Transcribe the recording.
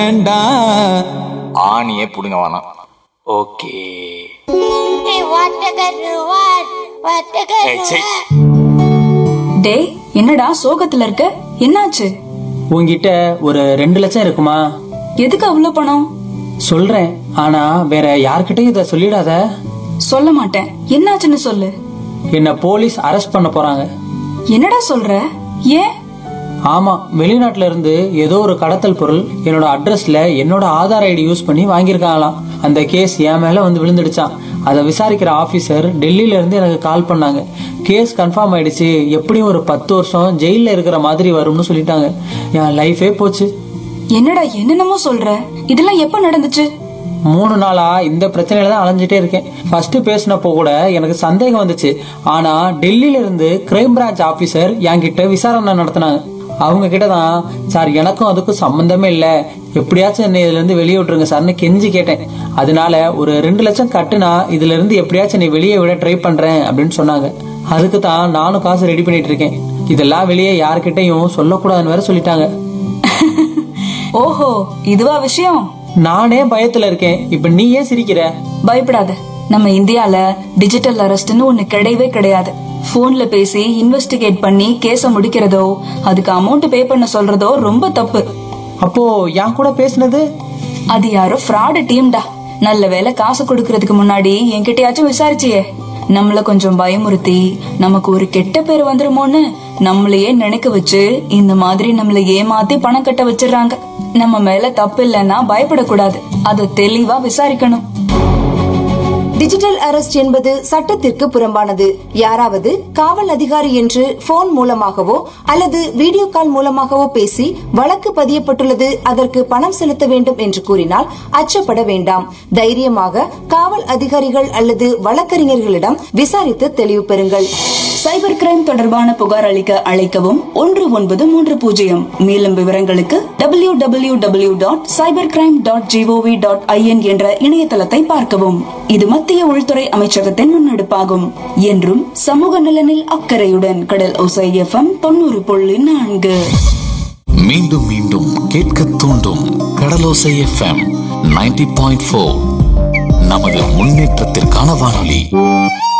வேண்டாம் ஆணியே புடுங்க வேணாம் ஓகே ஏய், சீ. டேய் என்னடா சோகத்துல இருக்க என்னாச்சு உன்கிட்ட ஒரு ரெண்டு லட்சம் இருக்குமா எதுக்கு அவ்வளவு பணம் சொல்றேன் ஆனா வேற யார்கிட்டயும் இத சொல்லிடாத சொல்ல மாட்டேன் என்னாச்சுன்னு சொல்லு என்ன போலீஸ் அரெஸ்ட் பண்ண போறாங்க என்னடா சொல்ற ஏன் ஆமா வெளிநாட்டுல இருந்து ஏதோ ஒரு கடத்தல் பொருள் என்னோட அட்ரஸ்ல என்னோட ஆதார் ஐடி யூஸ் பண்ணி வாங்கியிருக்காங்களாம் அந்த கேஸ் என் மேல வந்து விழுந்துடுச்சான் அதை விசாரிக்கிற ஆபீசர் டெல்லியில இருந்து எனக்கு கால் பண்ணாங்க கேஸ் கன்ஃபார்ம் ஆயிடுச்சு எப்படியும் ஒரு பத்து வருஷம் ஜெயில இருக்கிற மாதிரி வரும்னு சொல்லிட்டாங்க என் லைஃபே போச்சு என்னடா என்னென்னமோ சொல்ற இதெல்லாம் எப்ப நடந்துச்சு மூணு நாளா இந்த பிரச்சனையில தான் அலைஞ்சிட்டே இருக்கேன் ஃபர்ஸ்ட் பேசினப்போ கூட எனக்கு சந்தேகம் வந்துச்சு ஆனா டெல்லியில இருந்து கிரைம் பிரான்ச் ஆபீசர் என்கிட்ட விசாரணை நடத்தினாங்க அவங்க கிட்ட தான் சார் எனக்கும் அதுக்கும் சம்பந்தமே இல்ல எப்படியாச்சும் என்னை இதுல இருந்து வெளியே விட்டுருங்க சார்னு கெஞ்சி கேட்டேன் அதனால ஒரு ரெண்டு லட்சம் கட்டுனா இதுல இருந்து எப்படியாச்சும் என்னை வெளியே விட ட்ரை பண்றேன் அப்படின்னு சொன்னாங்க அதுக்கு தான் நானும் காசு ரெடி பண்ணிட்டு இருக்கேன் இதெல்லாம் வெளியே யார்கிட்டயும் சொல்லக்கூடாதுன்னு வேற சொல்லிட்டாங்க ஓஹோ இதுவா விஷயம் நானே பயத்துல இருக்கேன் இப்ப நீ ஏன் சிரிக்கிற பயப்படாத நம்ம இந்தியால டிஜிட்டல் அரெஸ்ட்னு ஒண்ணு கிடையவே கிடையாது போன்ல பேசி இன்வெஸ்டிகேட் பண்ணி கேஸ முடிக்கிறதோ அதுக்கு அமௌண்ட் பே பண்ண சொல்றதோ ரொம்ப தப்பு அப்போ என் கூட பேசுனது அது யாரோ ஃப்ராடு டீம்டா நல்ல வேளை காசு கொடுக்கறதுக்கு முன்னாடி என்கிட்டயாச்சும் விசாரிச்சியே நம்மள கொஞ்சம் பயமுறுத்தி நமக்கு ஒரு கெட்ட பேர் வந்துருமோன்னு நம்மளையே நினைக்க வச்சு இந்த மாதிரி நம்மள ஏமாத்தி பணம் கட்ட வச்சிடுறாங்க நம்ம மேல தப்பு இல்லைன்னா பயப்படக்கூடாது அதை தெளிவா விசாரிக்கணும் டிஜிட்டல் அரெஸ்ட் என்பது சட்டத்திற்கு புறம்பானது யாராவது காவல் அதிகாரி என்று போன் மூலமாகவோ அல்லது வீடியோ கால் மூலமாகவோ பேசி வழக்கு பதியப்பட்டுள்ளது அதற்கு பணம் செலுத்த வேண்டும் என்று கூறினால் அச்சப்பட வேண்டாம் தைரியமாக காவல் அதிகாரிகள் அல்லது வழக்கறிஞர்களிடம் விசாரித்து தெளிவு பெறுங்கள் சைபர் கிரைம் தொடர்பான புகார் அளிக்க அழைக்கவும் ஒன்று ஒன்பது மூன்று பூஜ்ஜியம் மேலும் விவரங்களுக்கு W W W dot cyber crime dot GOV dot IN என்ற இணையதளத்தை பார்க்கவும் இது மத்திய உள்துறை அமைச்சகத்தின் முன்னெடுப்பாகும் என்றும் சமூக நலனில் அக்கறையுடன் கடல் ஒசை எஃப்எம் தொண்ணூறு புள்ளி நான்கு மீண்டும் மீண்டும் கேட்க தூண்டும் கடலோசை எஃப்எம் 90.4 பாயிண்ட் நமது முன்னேற்றத்திற்கான வானொலி